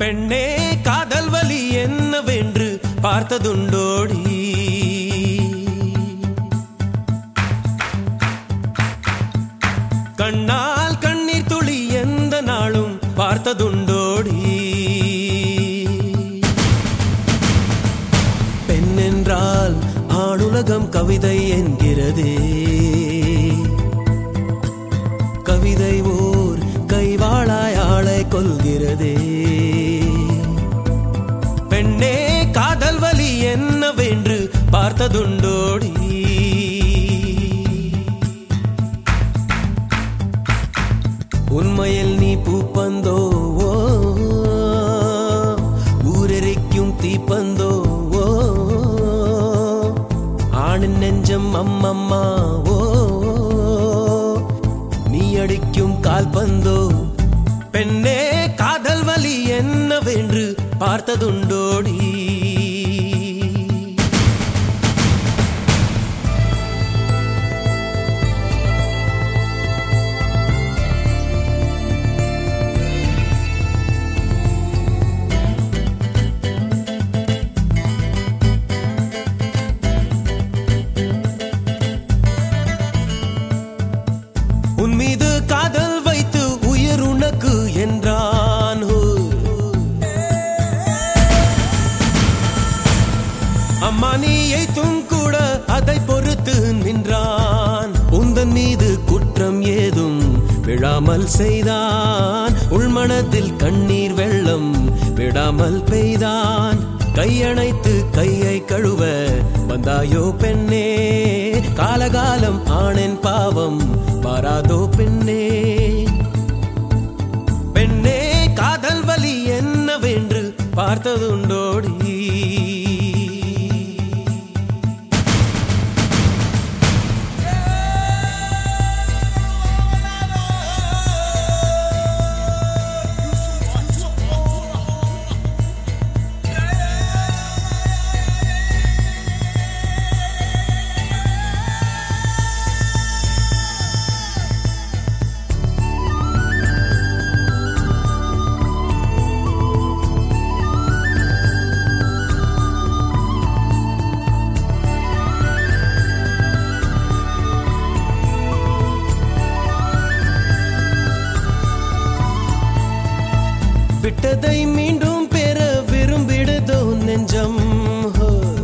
பெண்ணே காதல் வலி என்னவென்று பார்த்ததுண்டோடி கண்ணால் கண்ணீர் துளி எந்த நாளும் பார்த்ததுண்டோடி பெண் என்றால் ஆணுலகம் கவிதை என்கிறதே கவிதை ஓர் கைவாளாய் ஆளை கொள்கிறதே பெண்ணே காதல் வலி என்னவென்று பார்த்ததுண்டோடி உண்மையில் நீ பூப்பந்தோ ஓ, ஊரெரிக்கும் தீப்பந்தோ ஓ, ஆணின் நெஞ்சம் அம்மம்மா ஓ நீ அடிக்கும் கால்பந்தோ பெண்ணே காதல் வலி என்னவென்று பார்த்ததுண்டோடி உன் மீது காதல் வைத்து உயிர் உனக்கு என்றான் ஹோ. அம்மா நீ எய்த்தும் கூட அதை பொறுத்து நின்றான் உந்தன் மீது குற்றம் ஏதும் விழாமல் செய்தான் உள்மனத்தில் கண்ணீர் வெள்ளம் விடாமல் பெய்தான் கையணைத்து கையை கழுவ வந்தாயோ பெண்ணே காலகாலம் ஆணின் பாவம் மாறாதோ பெண்ணே பெண்ணே காதல் வலி என்னவென்று பார்த்ததுண்டோடி விட்டதை மீண்டும் பெற விரும்பிடுதோ நெஞ்சம் ஹோ.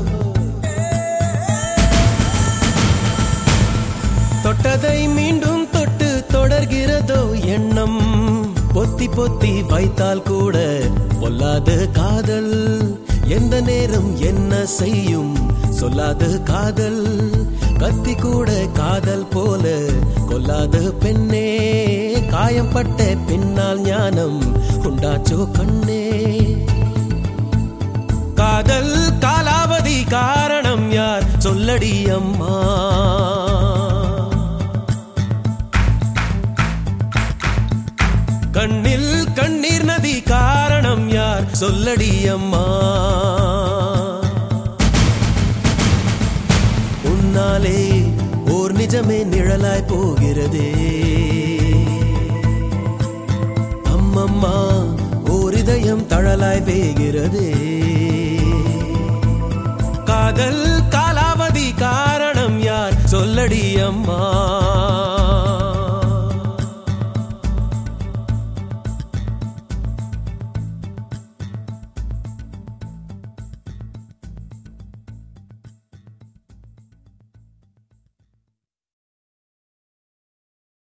தொட்டதை மீண்டும் தொட்டு தொடர்கிறதோ எண்ணம் பொத்தி பொத்தி வைத்தால் கூட பொல்லாத காதல் எந்த நேரம் என்ன செய்யும் சொல்லாத காதல் கத்தி கூட காதல் போல கொல்லாத பெண்ணே காயம்பட்ட பின்னால் ஞானம் உண்டாச்சோ கண்ணே காதல் காலாவதி காரணம் யார் சொல்லடி அம்மா கண்ணில் கண்ணீர் நதி காரணம் யார் சொல்லடி அம்மா உன்னாலே ஓர் நிஜமே நிழலாய் போகிறதே அம்மம்மா ஓர் இதயம் தழலாய் வேகிறதே காதல் காலாவதி காரணம் யார் சொல்லடி அம்மா